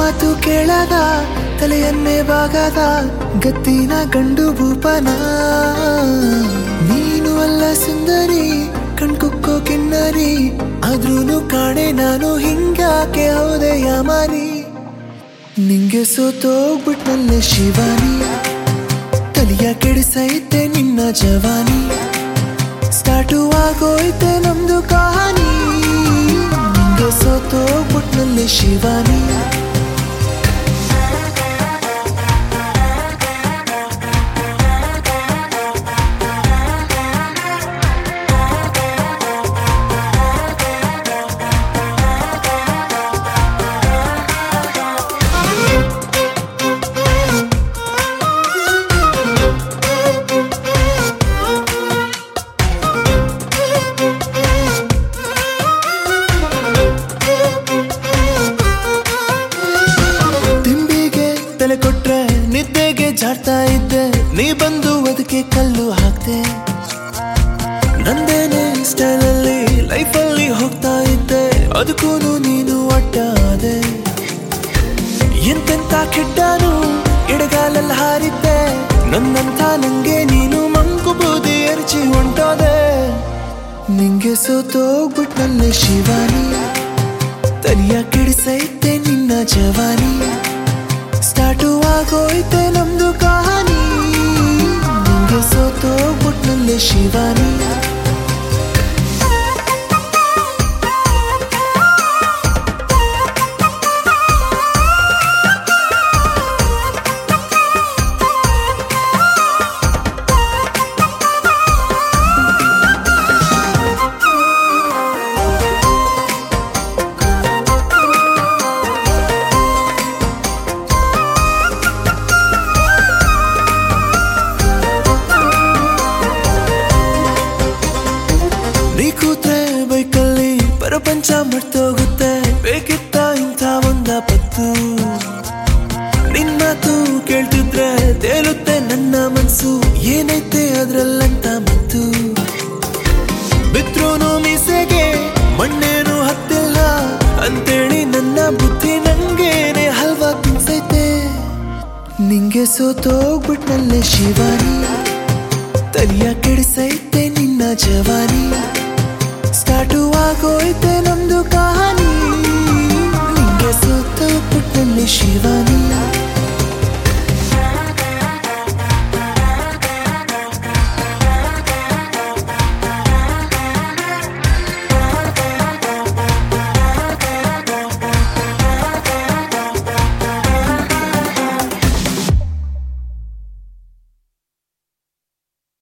ಮಾತು ಕೇಳದ ತಲೆಯನ್ನೇ ಬಾಗದ ಗತ್ತಿನ ಗಂಡು ಭೂಪನ ನೀನು ಅಲ್ಲ ಸುಂದರಿ ಕಣ್ಕುಕ್ಕೋ ಕಿನ್ನರಿ ಆದ್ರೂನು ಕಾಣೆ ನಾನು ಹಿಂಗಾಕೆ ಹೌದೆ ಯಾಮಾರಿ ನಿಂಗೆ ಸೋತೋಗ್ಬಿಟ್ನಲ್ಲೇ ಶಿವಾನಿ ತಲಿಯ ಕೆಡಿಸೈತೆ ನಿನ್ನ ಜವಾನಿ ಸ್ಟಾರ್ಟು ಆಗೋಯ್ತೆ ನಮ್ದು ಕಹಾನಿ ನಿಂಗೆ ಸೋತೋಗ್ಬಿಟ್ನಲ್ಲೇ ಶಿವಾನಿ ತಿಂಬಿಗೆ ತಲೆ ಕೊಟ್ರೆ ನಿದ್ದೆಗೆ ಜಾಡ್ತಾ ಇದ್ದೆ ನೀ ಬಂದು ಅದಕ್ಕೆ ಕಲ್ಲು ಹಾಕ್ದೆ ನಂದೇನೆ ಸ್ಟೈಲಲ್ಲಿ ಲೈಫಲ್ಲಿ ಹೋಗ್ತಾ ಇದ್ದೆ ಅದಕ್ಕೂ ನೀನು ಅಡ್ಡ ಆದೆ ಎಂತೆಂತ ಕೆಟ್ಟನು ಎಡಗಾಲಲ್ಲಿ ಹಾರಿದ್ದೆ ನನ್ನಂಥ ನಂಗೆ ನೀನು ಮಂಕು ಬೂದಿ ಎರಚಿ ಹೊಂಟೋದೆ ನಿಂಗೆ ಸೋತೋಗ್ಬಿಟ್ನಲ್ಲೇ ಶಿವಾನಿ ತಲಿಯ ಕೆಡಿಸೈತೆ ನಿನ್ನ ಜವಾನಿ ಸ್ಟಾರ್ಟು ಆಗೋಯ್ತೆ ನಮ್ದು ಕಹಾನಿ ನಿಂಗೆ ಸೋತೋಗ್ಬಿಟ್ನಲ್ಲೇ ಶಿವಾನಿ ನೀ ಕೂತ್ರೆ ಬೈಕಲ್ಲಿ ಪ್ರಪಂಚ ಮರ್ತೋಗುತ್ತೆ ಬೇಕಿತ್ತ ಇಂಥ ಒಂದ ಪತ್ತು ನಿನ್ ಮಾತು ಕೇಳ್ತಿದ್ರೆ ತೇಲುತ್ತೆ ನನ್ನ ಮನ್ಸು ಏನೈತೆ ಅದ್ರಲ್ಲಂತ ಮತ್ತು ಬಿದ್ರೂನು ಮೀಸೆಗೆ ಮಣ್ಣೇನು ಹತ್ತಿಲ್ಲ ಅಂತೇಳಿ ನನ್ನ ಬುದ್ಧಿ ನಂಗೇನೆ ಹಲ್ವಾ ತಿನ್ಸೈತೆ ನಿಂಗೆ ಸೋತೋಗ್ಬಿಟ್ನಲ್ಲೇ ಶಿವಾನಿ ತಲಿಯ ಕೆಡಿಸೈತೆ ನಿನ್ನ ಜವಾನಿ ಸ್ಟಾರ್ಟು ಆಗೋಯ್ತೆ ನಮ್ದು ಕಹಾನಿ ನಿಂಗೆ ಸೋತೋಗ್ಬಿಟ್ನಲ್ಲಿ ಶಿವಾನಿ